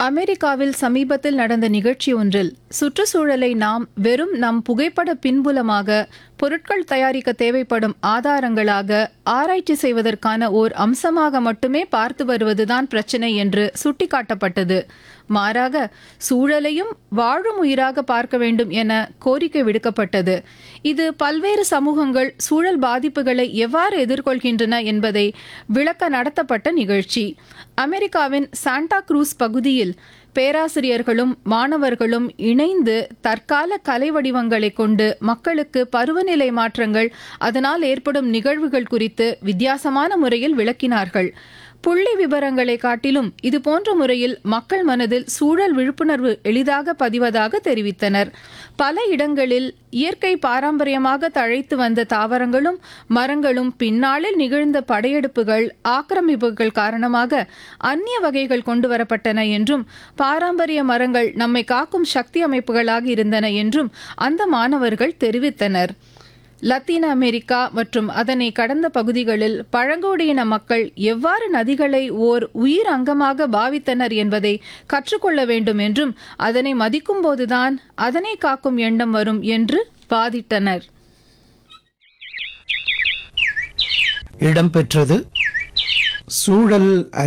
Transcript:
அமெரிக்காவில் சமீபத்தில் நடந்த நிகழ்ச்சி ஒன்றில் சுற்றுச்சூழலை நாம் வெறும் நம் புகைப்பட பின்புலமாக பொருட்கள் தயாரிக்க தேவைப்படும் ஆதாரங்களாக ஆராய்ச்சி செய்வதற்கான ஓர் அம்சமாக மட்டுமே பார்த்து வருவதுதான் பிரச்சினை என்று சுட்டிக்காட்டப்பட்டது மாறாக சூழலையும் வாழும் உயிராக பார்க்க வேண்டும் என கோரிக்கை விடுக்கப்பட்டது இது பல்வேறு சமூகங்கள் சூழல் பாதிப்புகளை எவ்வாறு எதிர்கொள்கின்றன என்பதை விளக்க நடத்தப்பட்ட நிகழ்ச்சி அமெரிக்காவின் சாண்டா குரூஸ் பகுதியில் பேராசிரியர்களும் மாணவர்களும் இணைந்து தற்கால கலை வடிவங்களை கொண்டு மக்களுக்கு பருவநிலை மாற்றங்கள் அதனால் ஏற்படும் நிகழ்வுகள் குறித்து வித்தியாசமான முறையில் விளக்கினார்கள் புள்ளி விவரங்களை காட்டிலும் இதுபோன்ற முறையில் மக்கள் மனதில் சூழல் விழிப்புணர்வு எளிதாக பதிவதாக தெரிவித்தனர் பல இடங்களில் இயற்கை பாரம்பரியமாக தழைத்து வந்த தாவரங்களும் மரங்களும் பின்னாளில் நிகழ்ந்த படையெடுப்புகள் ஆக்கிரமிப்புகள் காரணமாக அந்நிய வகைகள் கொண்டு வரப்பட்டன என்றும் பாரம்பரிய மரங்கள் நம்மை காக்கும் சக்தி அமைப்புகளாக இருந்தன என்றும் அந்த மாணவர்கள் தெரிவித்தனர் லத்தீன அமெரிக்கா மற்றும் அதனை கடந்த பகுதிகளில் பழங்குடியின மக்கள் எவ்வாறு நதிகளை ஓர் உயிர் அங்கமாக பாவித்தனர் என்பதை கற்றுக்கொள்ள வேண்டும் என்றும் அதனை மதிக்கும் போதுதான் அதனை காக்கும் எண்ணம் வரும் என்று வாதிட்டனர் இடம்பெற்றது சூழல்